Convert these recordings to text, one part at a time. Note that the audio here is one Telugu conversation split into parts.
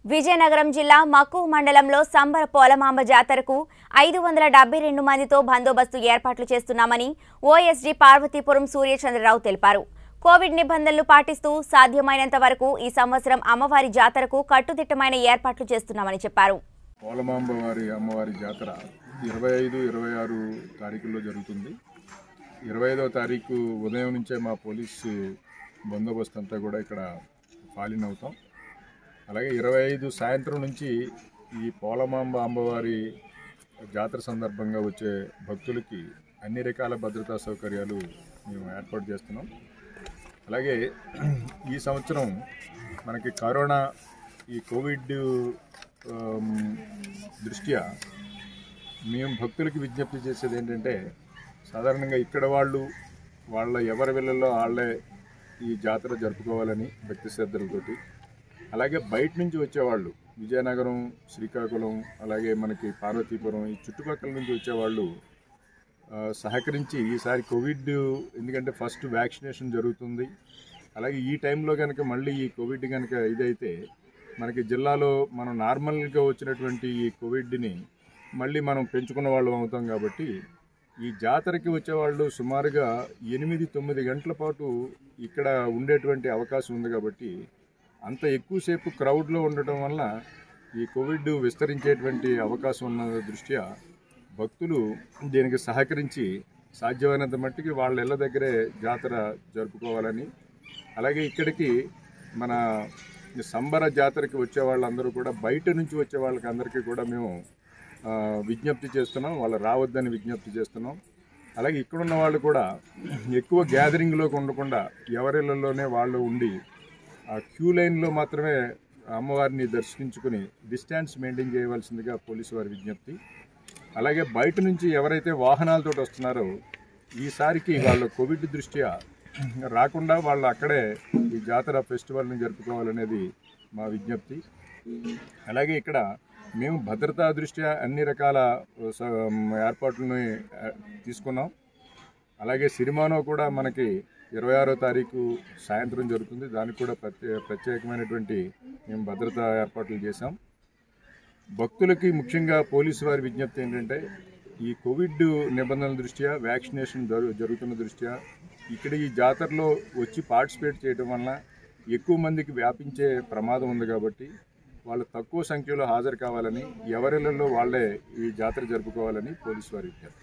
విజయనగరం జిల్లా మక్కువ మండలంలో సంబర పోలమాంబ జాతరకు ఐదు వందల డెబ్బై రెండు మందితో బందోబస్తు ఏర్పాట్లు చేస్తున్నామని ఓఎస్డీ పార్వతీపురం సూర్యచంద్రరావు తెలిపారు కోవిడ్ నిబంధనలు పాటిస్తూ సాధ్యమైనంత వరకు ఈ సంవత్సరం అమ్మవారి జాతరకు కట్టుదిట్టమైన ఏర్పాట్లు చేస్తున్నామని చెప్పారు పోలమాంబ వారి అమ్మవారి జాతర ఇరవై ఐదు ఇరవై ఆరు తారీఖుల్లో జరుగుతుంది ఇరవై ఐదో తారీఖు ఉదయం నుంచే మా పోలీసు బందోబస్తు అంతా కూడా ఇక్కడ ఫాలిన్ అవుతాం అలాగే ఇరవై ఐదు సాయంత్రం నుంచి ఈ పోలమాంబ అమ్మవారి జాతర సందర్భంగా వచ్చే భక్తులకి అన్ని రకాల భద్రతా సౌకర్యాలు మేము ఏర్పాటు చేస్తున్నాం అలాగే ఈ సంవత్సరం మనకి కరోనా ఈ కోవిడ్ ఆమ్, దృష్ట్యా మేము భక్తులకి విజ్ఞప్తి చేసేది ఏంటంటే సాధారణంగా ఇక్కడ వాళ్ళు వాళ్ళ ఎవరి వెళ్ళల్లో వాళ్ళే ఈ జాతర జరుపుకోవాలని భక్తి శ్రద్ధలతోటి అలాగే బయట నుంచి వచ్చేవాళ్ళు విజయనగరం శ్రీకాకుళం అలాగే మనకి పార్వతీపురం ఈ చుట్టుపక్కల నుంచి వచ్చేవాళ్ళు ఆ, సహకరించి ఈసారి కోవిడ్ ఎందుకంటే ఫస్ట్ వ్యాక్సినేషన్ జరుగుతుంది అలాగే ఈ టైంలో కనుక మళ్ళీ ఈ కోవిడ్ కనుక ఇదైతే మనకి జిల్లాలో మనం నార్మల్గా వచ్చినటువంటి ఈ కోవిడ్ని మళ్ళీ మనం పెంచుకున్న వాళ్ళం అవుతాం కాబట్టి ఈ జాతరకి వచ్చేవాళ్ళు సుమారుగా ఎనిమిది తొమ్మిది గంటల పాటు ఇక్కడ ఉండేటువంటి అవకాశం ఉంది కాబట్టి అంత ఎక్కువసేపు క్రౌడ్లో ఉండటం వల్ల ఈ కోవిడ్ విస్తరించేటువంటి అవకాశం ఉన్న దృష్ట్యా భక్తులు దీనికి సహకరించి సాధ్యమైనంత మట్టికి వాళ్ళ ఇళ్ళ దగ్గరే జాతర జరుపుకోవాలని అలాగే ఇక్కడికి మన ఈ సంబర జాతరకి వచ్చే వాళ్ళందరూ కూడా బయట నుంచి వచ్చే వాళ్ళకి అందరికీ కూడా మేము ఆ, విజ్ఞప్తి చేస్తున్నాం వాళ్ళు రావద్దని విజ్ఞప్తి చేస్తున్నాం అలాగే ఇక్కడున్న వాళ్ళు కూడా ఎక్కువ గ్యాదరింగ్లోకి ఉండకుండా ఎవరిళ్ళలోనే వాళ్ళు ఉండి ఆ క్యూ లైన్లో మాత్రమే అమ్మవారిని దర్శించుకుని డిస్టెన్స్ మెయింటైన్ చేయవలసిందిగా పోలీసు వారి విజ్ఞప్తి అలాగే బయట నుంచి ఎవరైతే వాహనాలతో వస్తున్నారో ఈసారికి వాళ్ళ కోవిడ్ దృష్ట్యా రాకుండా వాళ్ళు అక్కడే ఈ జాతర ఫెస్టివల్ని జరుపుకోవాలనేది మా విజ్ఞప్తి అలాగే ఇక్కడ మేము భద్రతా దృష్ట్యా అన్ని రకాల స- ఏర్పాట్లని ఆ, తీసుకున్నాం అలాగే సిరిమానో కూడా మనకి ఇరవై ఆరో తారీఖు సాయంత్రం జరుగుతుంది దానికి కూడా ప్రత్యే ప్రత్యేకమైనటువంటి మేము భద్రతా ఏర్పాట్లు చేశాం భక్తులకి ముఖ్యంగా పోలీసు వారి విజ్ఞప్తి ఏంటంటే ఈ కోవిడ్ నిబంధనల దృష్ట్యా వ్యాక్సినేషన్ జరు జరుగుతున్న దృష్ట్యా ఇక్కడ ఈ జాతరలో వచ్చి పార్టిసిపేట్ చేయడం వలన ఎక్కువ మందికి వ్యాపించే ప్రమాదం ఉంది కాబట్టి వాళ్ళు తక్కువ సంఖ్యలో హాజరు కావాలని ఎవరిళ్ళలో వాళ్ళే ఈ జాతర జరుపుకోవాలని పోలీసు వారి విజ్ఞప్తి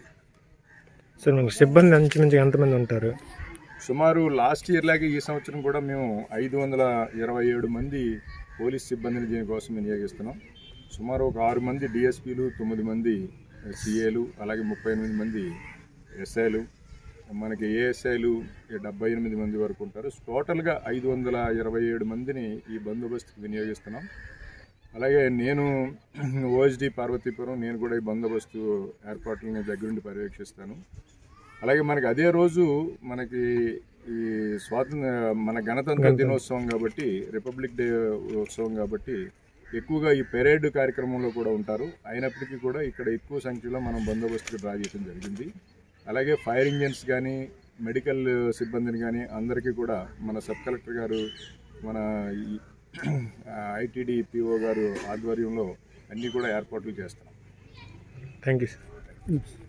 సార్ మనకి సిబ్బంది అంచుమించు ఎంతమంది ఉంటారు సుమారు లాస్ట్ ఇయర్ లాగే ఈ సంవత్సరం కూడా మేము ఐదు వందల ఇరవై ఏడు మంది పోలీస్ సిబ్బందిని దీనికోసం వినియోగిస్తున్నాం సుమారు ఒక ఆరు మంది డిఎస్పీలు తొమ్మిది మంది సిఏలు అలాగే ముప్పై ఎనిమిది మంది ఎస్ఐలు మనకి ఏఎస్ఐలు డెబ్బై ఎనిమిది మంది వరకు ఉంటారు టోటల్గా ఐదు వందల ఇరవై ఏడు మందిని ఈ బందోబస్తుకి వినియోగిస్తున్నాం అలాగే నేను ఓఎస్డి పార్వతీపురం నేను కూడా ఈ బందోబస్తు ఏర్పాట్లని దగ్గరుండి పర్యవేక్షిస్తాను అలాగే మనకి అదే రోజు మనకి ఈ స్వాతంత్ర మన గణతంత్ర దినోత్సవం కాబట్టి రిపబ్లిక్ డే ఉత్సవం కాబట్టి ఎక్కువగా ఈ పెరేడ్ కార్యక్రమంలో కూడా ఉంటారు అయినప్పటికీ కూడా ఇక్కడ ఎక్కువ సంఖ్యలో మనం బందోబస్తుకి డ్రా చేయడం జరిగింది అలాగే ఫైర్ ఇంజన్స్ కానీ మెడికల్ సిబ్బందిని కానీ అందరికీ కూడా మన సబ్ కలెక్టర్ గారు మన ఐటీడీ పిఓ గారు ఆధ్వర్యంలో అన్నీ కూడా ఏర్పాట్లు చేస్తున్నాం థ్యాంక్ యూ సార్